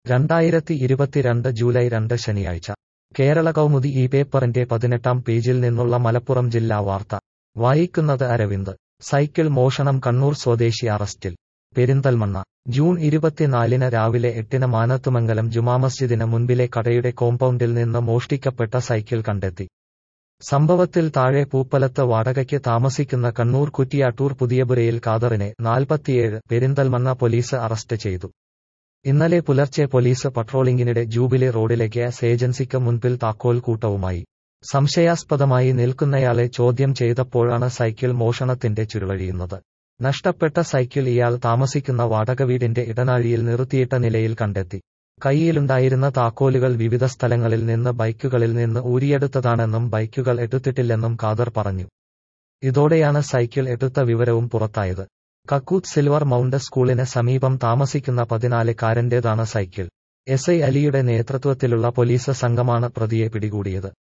രണ്ടായിരത്തി ഇരുപത്തിരണ്ട് ജൂലൈ രണ്ട് ശനിയാഴ്ച കേരള കൗമുദി ഈ പേപ്പറിന്റെ പതിനെട്ടാം പേജിൽ നിന്നുള്ള മലപ്പുറം ജില്ലാ വാർത്ത വായിക്കുന്നത് അരവിന്ദ് സൈക്കിൾ മോഷണം കണ്ണൂർ സ്വദേശി അറസ്റ്റിൽ പെരിന്തൽമണ്ണ ജൂൺ ഇരുപത്തിനാലിന് രാവിലെ എട്ടിന് മാനത്തുമംഗലം ജുമാ മസ്ജിദിന് മുൻപിലെ കടയുടെ കോമ്പൗണ്ടിൽ നിന്ന് മോഷ്ടിക്കപ്പെട്ട സൈക്കിൾ കണ്ടെത്തി സംഭവത്തിൽ താഴെ പൂപ്പലത്ത് വാടകയ്ക്ക് താമസിക്കുന്ന കണ്ണൂർ കുറ്റിയാട്ടൂർ പുതിയപുരയിൽ കാദറിനെ നാൽപ്പത്തിയേഴ് പെരിന്തൽമണ്ണ പോലീസ് അറസ്റ്റ് ചെയ്തു ഇന്നലെ പുലർച്ചെ പോലീസ് പട്രോളിംഗിനിടെ ജൂബിലി റോഡിലെ ഗ്യാസ് ഏജൻസിക്ക് മുൻപിൽ താക്കോൽ കൂട്ടവുമായി സംശയാസ്പദമായി നിൽക്കുന്നയാളെ ചോദ്യം ചെയ്തപ്പോഴാണ് സൈക്കിൾ മോഷണത്തിന്റെ ചുരുളഴിയുന്നത് നഷ്ടപ്പെട്ട സൈക്കിൾ ഇയാൾ താമസിക്കുന്ന വാടക വീടിന്റെ ഇടനാഴിയിൽ നിർത്തിയിട്ട നിലയിൽ കണ്ടെത്തി കൈയിലുണ്ടായിരുന്ന താക്കോലുകൾ വിവിധ സ്ഥലങ്ങളിൽ നിന്ന് ബൈക്കുകളിൽ നിന്ന് ഊരിയെടുത്തതാണെന്നും ബൈക്കുകൾ എടുത്തിട്ടില്ലെന്നും ഖാദർ പറഞ്ഞു ഇതോടെയാണ് സൈക്കിൾ എടുത്ത വിവരവും പുറത്തായത് കക്കൂത്ത് സിൽവർ മൗണ്ട് സ്കൂളിന് സമീപം താമസിക്കുന്ന പതിനാലുകാരന്റേതാണ് സൈക്കിൾ എസ് ഐ അലിയുടെ നേതൃത്വത്തിലുള്ള പോലീസ് സംഘമാണ് പ്രതിയെ പിടികൂടിയത്